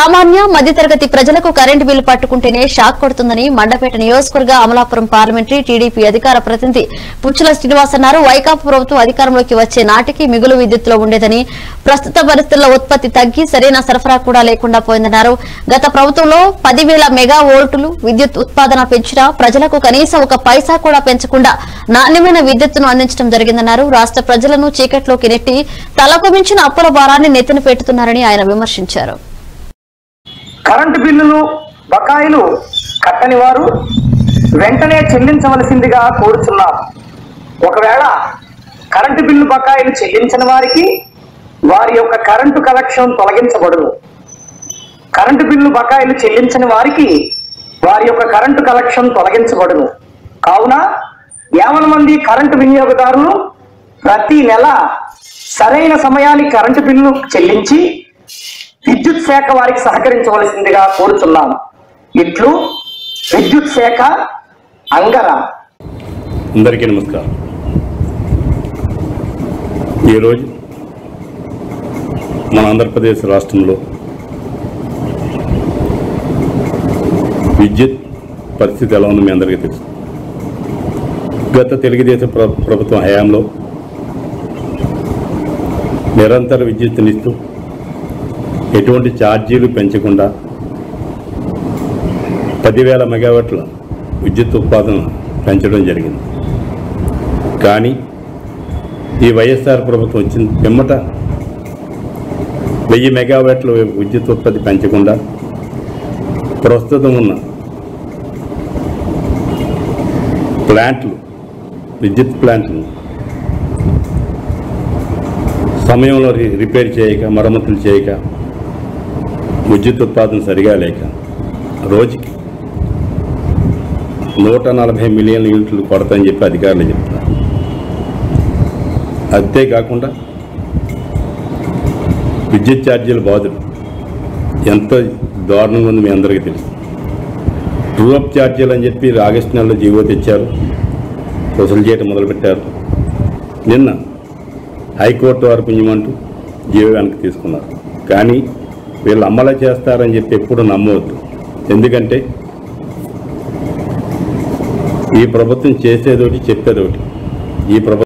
సామాన్య మధ్యతరగతి ప్రజలకు కరెంటు బిల్లు పట్టుకుంటేనే షాక్ కొడుతుందని మండపేట నియోజకవర్గ అమలాపురం పార్లమెంటరీ టీడీపీ అధికార ప్రతినిధి పుచ్చుల శ్రీనివాస్ అన్నారు వైకాపా ప్రభుత్వం అధికారంలోకి వచ్చే నాటికి మిగులు విద్యుత్తులో ఉండేదని ప్రస్తుత పరిస్థితుల్లో ఉత్పత్తి తగ్గి సరైన సరఫరా కూడా లేకుండా పోయిందన్నారు గత ప్రభుత్వంలో పదివేల మెగా వోల్టులు విద్యుత్ ఉత్పాదన పెంచినా ప్రజలకు కనీసం ఒక పైసా కూడా పెంచకుండా నాణ్యమైన విద్యుత్తును అందించడం జరిగిందన్నారు రాష్ట్ర ప్రజలను చీకట్లోకి నెట్టి తలకు మించిన అప్పుల భారాన్ని నెత్తిన పెట్టుతున్నారని ఆయన విమర్శించారు కరెంటు బిల్లులు బకాయిలు కట్టని వారు వెంటనే చెల్లించవలసిందిగా కోరుచున్నాం ఒకవేళ కరెంటు బిల్లు బకాయిలు చెల్లించని వారికి వారి యొక్క కరెంటు కలెక్షన్ తొలగించబడును కరెంటు బిల్లు బకాయిలు చెల్లించని వారికి వారి యొక్క కరెంటు కలెక్షన్ తొలగించబడును కావున యావన మంది కరెంటు వినియోగదారులు ప్రతి నెల సరైన సమయానికి కరెంటు బిల్లు చెల్లించి విద్యుత్ శాఖ వారికి సహకరించవలసిందిగా కోరుచున్నాం ఇట్లు విద్యుత్ శాఖ అంగర అందరికీ నమస్కారం ఈరోజు మన ఆంధ్రప్రదేశ్ రాష్ట్రంలో విద్యుత్ పరిస్థితి ఎలా ఉందో మీ అందరికీ తెలుసు గత తెలుగుదేశం ప్ర ప్రభుత్వం హయాంలో నిరంతర విద్యుత్తునిస్తూ ఎటువంటి ఛార్జీలు పెంచకుండా పదివేల మెగావాట్ల విద్యుత్ ఉత్పాదన పెంచడం జరిగింది కానీ ఈ వైఎస్ఆర్ ప్రభుత్వం వచ్చిన పిమ్మట వెయ్యి మెగావాట్ల విద్యుత్ ఉత్పత్తి పెంచకుండా ప్రస్తుతం ఉన్న ప్లాంట్లు విద్యుత్ ప్లాంట్లు సమయంలో రి- రిపేర్ చేయక మరమ్మతులు చేయక విద్యుత్ ఉత్పాదన సరిగా లేక రోజుకి నూట నలభై మిలియన్ యూనిట్లు కొడతాయని చెప్పి అధికారులు చెప్తున్నారు అంతేకాకుండా విద్యుత్ ఛార్జీల బాధలు ఎంత దారుణంగా ఉంది మీ అందరికీ తెలుసు ట్రూఅప్ ఛార్జీలు అని చెప్పి ఆగస్టు నెలలో జీవో తెచ్చారు వసూలు చేయటం మొదలుపెట్టారు నిన్న హైకోర్టు వారు పుణ్యమంటూ జీవో వెనక్కి తీసుకున్నారు కానీ వీళ్ళు అమలు చేస్తారని చెప్పి ఎప్పుడు నమ్మవద్దు ఎందుకంటే ఈ ప్రభుత్వం చేసేదోటి చెప్పేదోటి ఈ ప్రభుత్వం